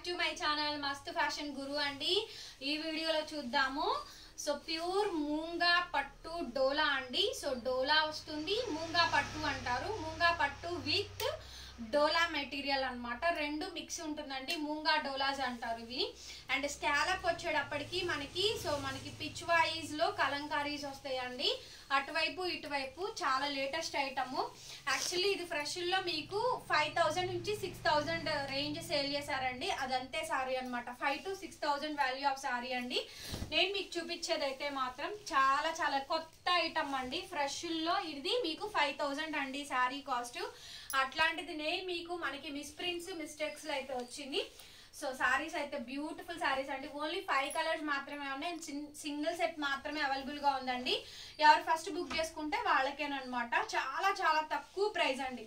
to my channel Mast fashion guru అండి ఈ వీడియోలో చూద్దాము సో ప్యూర్ మూంగా పట్టు డోలా అండి సో డోలా వస్తుంది మూంగా పట్టు అంటారు మూంగా పట్టు విత్ డోలా మెటీరియల్ అన్నమాట రెండు మిక్స్ ఉంటుందండి మూంగా డోలాస్ అంటారు ఇవి అండ్ స్కాలప్ వచ్చేటప్పటికి మనకి సో మనకి పిచ్ వైజ్ లో కలంకారీస్ వస్తాయండి అటువైపు ఇటువైపు చాలా లేటెస్ట్ ఐటమ్ యాక్చువల్లీ ఇది ఫ్రెష్ లో మీకు ఫైవ్ థౌసండ్ నుంచి సిక్స్ థౌసండ్ రేంజ్ సేల్ చేశారండి అదంతే సారీ అనమాట five to six thousand value of sari అండి నేను మీకు చూపించేది అయితే మాత్రం చాలా చాలా కొత్త ఐటమ్ అండి ఫ్రెష్ లో ఇది మీకు ఫైవ్ థౌసండ్ అండి సారీ కాస్ట్ అట్లాంటిది నేను మీకు మనకి మిస్ప్రింట్స్ మిస్టేక్స్ అయితే వచ్చింది సో సారీస్ అయితే బ్యూటిఫుల్ సారీస్ అండి ఓన్లీ ఫైవ్ కలర్స్ మాత్రమే ఉన్నాయి సింగిల్ సెట్ మాత్రమే అవైలబుల్ గా ఉందండి ఎవరు ఫస్ట్ బుక్ చేసుకుంటే వాళ్ళకేనమాట చాలా చాలా తక్కువ ప్రైస్ అండి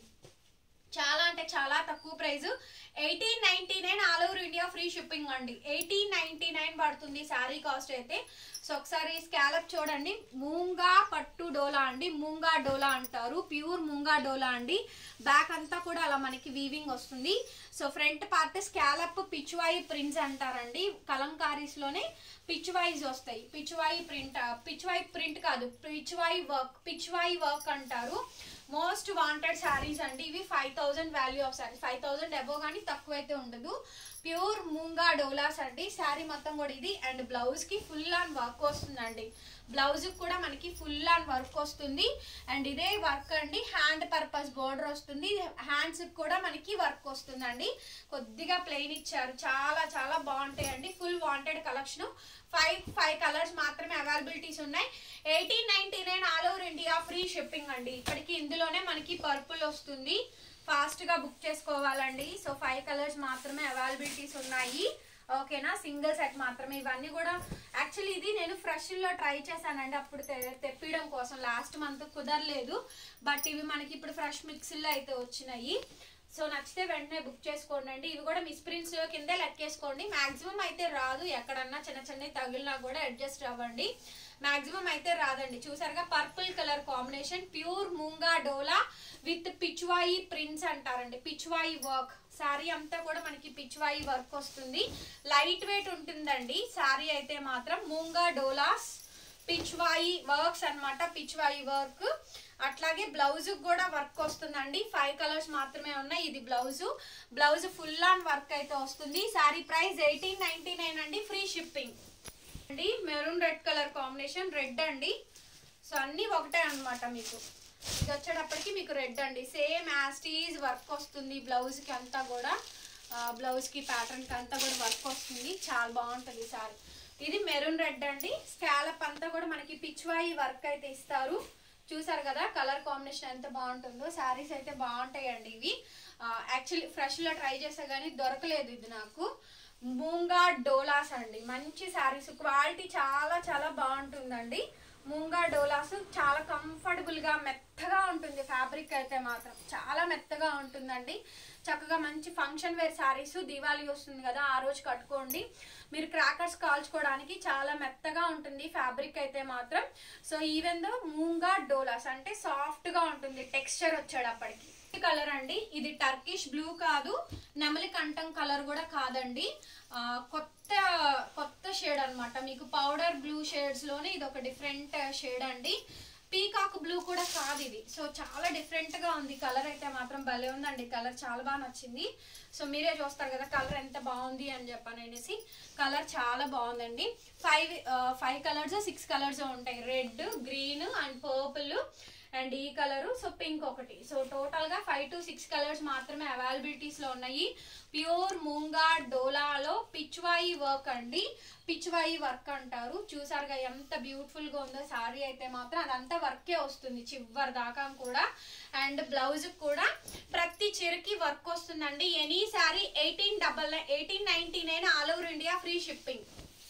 చాలా అంటే చాలా తక్కువ price eighteen ninety nine all over India free shipping అండి ఎయిటీన్ నైన్టీ నైన్ పడుతుంది శారీ కాస్ట్ అయితే సో ఒకసారి స్కాలప్ చూడండి మూంగా పట్టు డోలా అండి మూంగా డోలా అంటారు ప్యూర్ మూంగా డోలా అండి బ్యాక్ అంతా కూడా అలా మనకి వీవింగ్ వస్తుంది so front part scallop pichwai prints అంటారండి కలంకారీస్ లోనే పిచ్వాయిస్ వస్తాయి పిచ్వాయి ప్రింట్ పిచ్వాయి ప్రింట్ కాదు పిచ్వాయి వర్క్ పిచ్వాయి వర్క్ అంటారు మోస్ట్ వాంటెడ్ శారీస్ అండి ఇవి five thousand value of sari five thousand above కానీ తక్కువ అయితే ఉండదు ప్యూర్ మూంగా డోలాస్ అండి శారీ మొత్తం కూడా ఇది అండ్ బ్లౌజ్ కి ఫుల్ ఆన్ వర్క్ వస్తుందండి బ్లౌజ్ కూడా మనకి ఫుల్ ఆన్ వర్క్ వస్తుంది అండ్ ఇదే వర్క్ అండి హ్యాండ్ పర్పస్ బోర్డర్ వస్తుంది హ్యాండ్స్ కూడా మనకి వర్క్ వస్తుందండి కొద్దిగా ప్లెయిన్ ఇచ్చారు చాలా చాలా బాగుంటాయండి full wanted collection five five colours మాత్రమే అవైలబిలిటీస్ ఉన్నాయి eighteen ninety nine all over India free shipping అండి ఇక్కడికి ఇందులోనే మనకి పర్పుల్ వస్తుంది ఫాస్ట్ గా బుక్ చేసుకోవాలండి సో ఫైవ్ కలర్స్ మాత్రమే అవైలబిలిటీస్ ఉన్నాయి ఓకేనా సింగిల్ సెట్ మాత్రమే ఇవన్నీ కూడా యాక్చువల్లీ ఇది నేను ఫ్రెష్ లో ట్రై చేశానండి అప్పుడు తె- తెప్పియడం కోసం లాస్ట్ మంత్ కుదరలేదు బట్ ఇవి మనకి ఇప్పుడు ఫ్రెష్ మిక్సీలో అయితే వచ్చినాయి సో నచ్చితే వెంటనే బుక్ చేసుకోండి అండి ఇవి కూడా మిస్ ప్రింట్స్ కిందే లెక్కేసుకోండి మాక్సిమం అయితే రాదు ఎక్కడన్నా చిన్న చిన్నవి తగిలినా కూడా అడ్జస్ట్ అవ్వండి మాక్సిమం అయితే రాదండి చూసారుగా పర్పుల్ కలర్ కాంబినేషన్ ప్యూర్ మూంగా డోలా విత్ పిచ్వాయి ప్రింట్స్ అంటారండి పిచ్వాయి వర్క్ శారీ అంతా కూడా మనకి పిచ్వాయి వర్క్ వస్తుంది లైట్ వెయిట్ ఉంటుందండి శారీ అయితే మాత్రం మూంగా డోలాస్ పిచ్వాయి వర్క్స్ అన్నమాట పిచ్వాయి వర్క్ అట్లాగే బ్లౌజ్ కూడా వర్క్ వస్తుందండి ఫైవ్ కలర్స్ మాత్రమే ఉన్నాయి ఇది blouse blouse full on work అయితే వస్తుంది sari price eighteen ninety nine అండి ఫ్రీ షిప్పింగ్ అండి maroon red colour combination red అండి సో అన్ని ఒకటే అన్నమాట మీకు ఇది వచ్చేటప్పటికి మీకు రెడ్ అండి సేమ్ యాస్టీజ్ వర్క్ వస్తుంది బ్లౌజ్ కి అంతా కూడా బ్లౌజ్ కి ప్యాటర్న్ కి అంతా కూడా వర్క్ వస్తుంది చాలా బాగుంటుంది సారీ ఇది మెరూన్ రెడ్ అండి స్కాలప్ అంతా కూడా మనకి పిచ్వాయి వర్క్ అయితే ఇస్తారు చూసారు కదా కలర్ కాంబినేషన్ ఎంత బాగుంటుందో శారీస్ అయితే బాగుంటాయండి ఇవి యాక్చువల్లీ ఫ్రెష్ లో ట్రై చేసా కానీ దొరకలేదు ఇది నాకు మూంగా డోలాస్ అండి మంచి శారీస్ క్వాలిటీ చాలా చాలా బాగుంటుందండి మూంగా డోలాస్ చాలా కంఫర్టబుల్ గా మెత్తగా ఉంటుంది ఫ్యాబ్రిక్ అయితే మాత్రం చాలా మెత్తగా ఉంటుందండి చక్కగా మంచి ఫంక్షన్ వేర్ శారీస్ దివాళీ వస్తుంది కదా ఆ రోజు కట్టుకోండి మీరు క్రాకర్స్ కాల్చుకోవడానికి చాలా మెత్తగా ఉంటుంది ఫ్యాబ్రిక్ అయితే మాత్రం సో ఈవెన్ దో మూంగా డోలాస్ అంటే సాఫ్ట్ గా ఉంటుంది టెక్స్చర్ వచ్చేటప్పటికి కలర్ అండి ఇది టర్కిష్ బ్లూ కాదు నెమలి కంఠం కలర్ కూడా కాదండి ఆ, కొత్త కొత్త షేడ్ అన్నమాట మీకు పౌడర్ బ్లూ షేడ్స్ లోనే ఇది ఒక డిఫరెంట్ షేడ్ అండి పీకాక్ బ్లూ కూడా కాదు ఇది సో చాలా డిఫరెంట్ గా ఉంది కలర్ అయితే మాత్రం భలే ఉందండి కలర్ చాలా బాగా నచ్చింది సో మీరే చూస్తారు కదా కలర్ ఎంత బాగుంది అని చెప్పాను అనేసి కలర్ చాలా బాగుందండి five five colours six colours ఉంటాయి red green and purple and ఈ కలర్ సో పింక్ ఒకటి సో టోటల్ గా ఫైవ్ టు సిక్స్ కలర్స్ మాత్రమే అవైలబిలిటీస్ లో ఉన్నాయి ప్యూర్ మూంగా డోలాలో పిచ్వాయి వర్క్ అండి పిచ్వాయి వర్క్ అంటారు చూసారుగా ఎంత బ్యూటిఫుల్ గా ఉందో సారీ అయితే మాత్రం అదంతా వర్కే వస్తుంది చివరి దాకా కూడా అండ్ బ్లౌజ్ కూడా ప్రతి చీరకి వర్క్ వస్తుందండి any sari eighteen double eighteen ninety nine all over India free shipping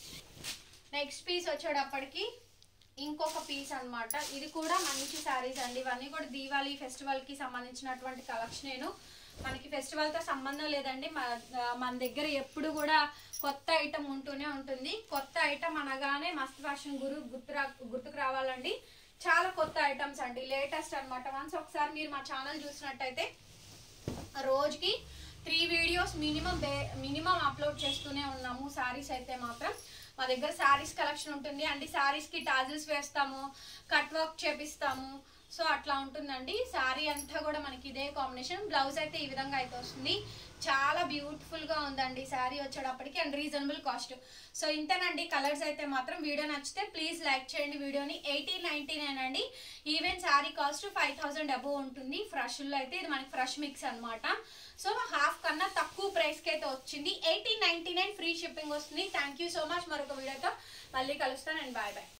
next piece వచ్చేటప్పటికి ఇంకొక పీస్ అన్నమాట ఇది కూడా మంచి శారీస్ అండి ఇవన్నీ కూడా దీవాలి ఫెస్టివల్ కి సంబంధించినటువంటి కలెక్షన్ మనకి ఫెస్టివల్ తో సంబంధం లేదండి మన మన దగ్గర ఎప్పుడు కూడా కొత్త ఐటమ్ ఉంటూనే ఉంటుంది కొత్త ఐటమ్ అనగానే మస్త్ ఫ్యాషన్ గురు గుర్తు రా గుర్తుకు రావాలండి చాలా కొత్త ఐటమ్స్ అండి లేటెస్ట్ అన్నమాట వన్స్ ఒకసారి మీరు మా ఛానల్ చూసినట్టయితే రోజుకి three videos minimum minimum upload చేస్తూనే ఉన్నాము శారీస్ అయితే మాత్రం మా దగ్గర శారీస్ కలెక్షన్ ఉంటుంది అండి శారీస్కి టాజిల్స్ వేస్తాము కట్ వర్క్ చేపిస్తాము సో అట్లా ఉంటుందండి శారీ అంతా కూడా మనకి ఇదే కాంబినేషన్ బ్లౌజ్ అయితే ఈ విధంగా అయితే వస్తుంది చాలా బ్యూటిఫుల్ గా ఉందండి శారీ వచ్చేటప్పటికి అండ్ రీజనబుల్ కాస్ట్ సో ఇంతేనండి కలర్స్ అయితే మాత్రం వీడియో నచ్చితే ప్లీజ్ లైక్ చేయండి వీడియోని ఎయిటీన్ నైన్టీ నైన్ అండి even sari cost five thousand above ఉంటుంది ఫ్రెష్లో అయితే ఇది మనకి ఫ్రెష్ మిక్స్ అన్నమాట సో హాఫ్ కన్నా తక్కువ ప్రైస్కి అయితే వచ్చింది eighteen ninety nine free shipping వస్తుంది థ్యాంక్ యూ సో మచ్ మరొక వీడియోతో మళ్ళీ కలుస్తాను అండ్ బాయ్ బాయ్